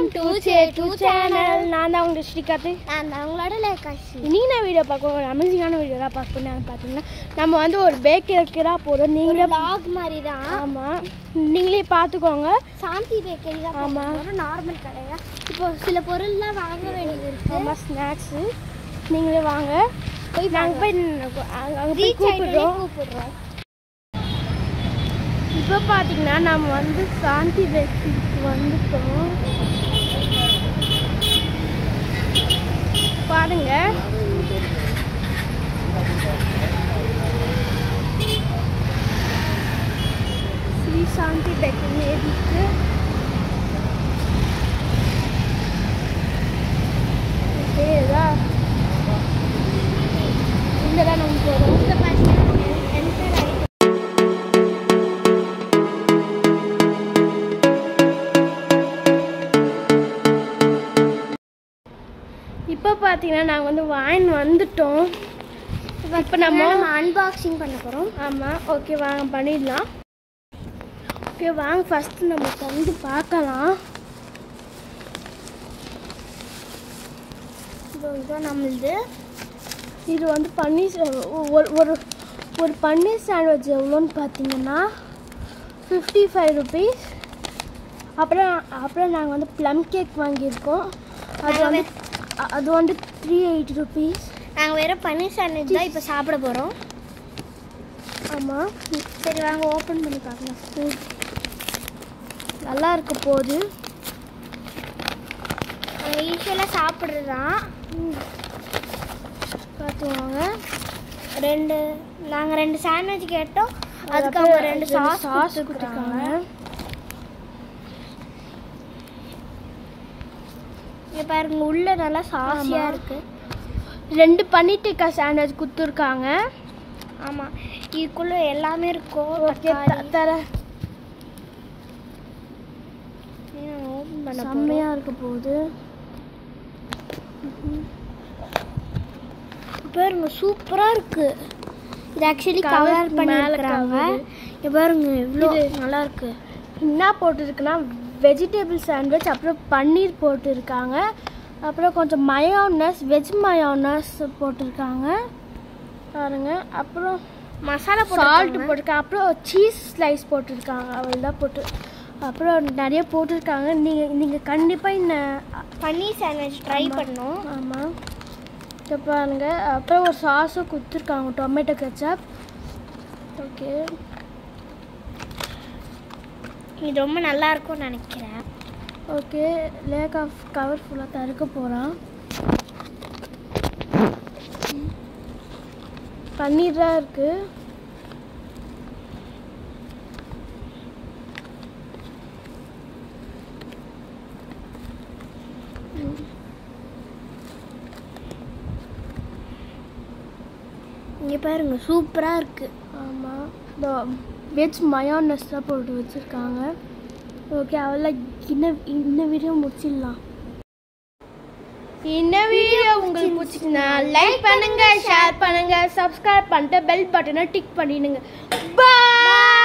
Welcome to Settu channel நான் தான் உங்கள் ஸ்ரீகாத்து நான் தான் உங்களோட லேகாஷி இன்னைக்கு நான் வீடியோ பார்க்க ஒரு அமேசிங்கான வீடியோ தான் பார்க்க போறேன் பார்த்தீங்கன்னா நம்ம வந்து ஒரு பேக்கரிக்கு போகிறோம் நீங்களே லாக் மாதிரி தான் ஆமாம் நீங்களே பார்த்துக்கோங்க சாந்தி பேக்கரி தான் ஆமா. ஒரு நார்மல் கடையா இப்போ சில பொருள்லாம் வாங்க வேண்டியது இருக்கு ஆமாம் ஸ்நாக்ஸு நீங்களே வாங்க போய் நாங்கள் போய் அங்கே அங்கே போய் ரீச் ஆகிட்டு கூப்பிடுறோம் கூப்பிடுறோம் இப்போ பார்த்தீங்கன்னா நம்ம வந்து சாந்தி பேக்கரிக்கு வந்துட்டோம் பாருங்க ஸ்ரீ சாந்தி பேக்கரி இருக்கு ஓகே இதான் இங்கே தான் நம்ம போகிறோம் இங்க பார்த்தீங்கன்னா என்டர் ஆகிட்டு இப்போ பார்த்தீங்கன்னா நாங்கள் வந்து வாங்கி வந்துட்டோம் இப்போ நம்ம நம்ம அன்பாக்சிங் பண்ண போகிறோம் ஆமாம் ஓகே வாங்க பண்ணிடலாம் ஓகே வாங்க ஃபஸ்ட்டு நம்ம வந்து பார்க்கலாம் இதுதான் நம்மளுது இது வந்து பன்னீர் சா- ஒரு ஒரு ஒரு பன்னீர் சாண்ட்விச் எவ்வளோன்னு பார்த்தீங்கன்னா ஃபிஃப்டி ஃபைவ் ருபீஸ் அப்புறம் அப்புறம் நாங்கள் வந்து ப்ளம் கேக் வாங்கியிருக்கோம் அது நாங்க வந்து அ- அது வந்து த்ரீ எயிட்டி ருபீஸ் நாங்கள் வெறும் பன்னீர் சாண்ட்விச் தான் இப்போ சாப்பிட போகிறோம் ஆமாம் சரி வாங்க ஓப்பன் பண்ணி பார்க்கலாம் ம். நல்லா இருக்க போகுது நாங்கள் யூஸ்வலாக சாப்பிட்றது தான் பார்த்துவாங்க ரெண்டு நாங்கள் ரெண்டு சாண்ட்விச் கேட்டோம் அதுக்கு அவங்க ரெண்டு சாஸ் சாஸ் கொடுத்துருக்காங்க கொடுத்துருக்காங்க இங்கே பாருங்க உள்ள நல்லா சாஸியாக ஆமா. இருக்கு ரெண்டு பன்னீர் டிக்கா சாண்ட்விச் கொடுத்துருக்காங்க ஆமாம் இதுக்குள்ள எல்லாமே இருக்கும் ஓகே தக்காளி. தர இதை நாங்க open பண்ண போறோம். செம்மையாக இருக்க போகுது பாருங்க சூப்பராக இருக்கு இது ஆக்சுவலி Cover கவர் மேல பண்ணியிருக்காங்க cover. இங்க பாருங்க இவ்வளோ இது- நல்லா இருக்கு என்ன போட்டிருக்குன்னா வெஜிடபிள் சாண்ட்விச் அப்புறம் பன்னீர் போட்டிருக்காங்க அப்புறம் கொஞ்சம் மயோனஸ் வெஜ் மயோனஸ் போட்டிருக்காங்க பாருங்க அப்புறம் மசாலா சால்ட் போட்டு போட்டிருக்காங்க அப்புறம் சீஸ் ஸ்லைஸ் போட்டிருக்காங்க அவள் தான் போட்டு அப்புறம் நிறைய போட்டிருக்காங்க நீங்கள் நீங்கள் கண்டிப்பாக இந்த பன்னீர் சாண்ட்விச் ட்ரை ஆமா. பண்ணோம் ஆமாம் இதை பாருங்க அப்புறம் ஒரு சாஸும் கொடுத்துருக்காங்க டொமேட்டோ கெச்சப் ஓகே இது ரொம்ப நல்லா இருக்கும்னு நினைக்கிறேன் ஓகே லேக் ஆஃப் கவர் ஃபுல்லாக திறக்க போகிறான் பன்னீர் தான் இருக்குது இங்க பாருங்க சூப்பரா இருக்கு ஆமாம் இந்த வெஜ் மயோனஸ் தான் போட்டு வச்சுருக்காங்க ஓகே அவளை இன்ன இந்த வீடியோ முடிச்சிடலாம் இந்த வீடியோ உங்களுக்கு பிடிச்சிச்சுன்னா லைக் பண்ணுங்க ஷேர் பண்ணுங்க சப்ஸ்கிரைப் பண்ணிட்டு பெல் பட்டனை டிக் பண்ணிடுங்க பாய்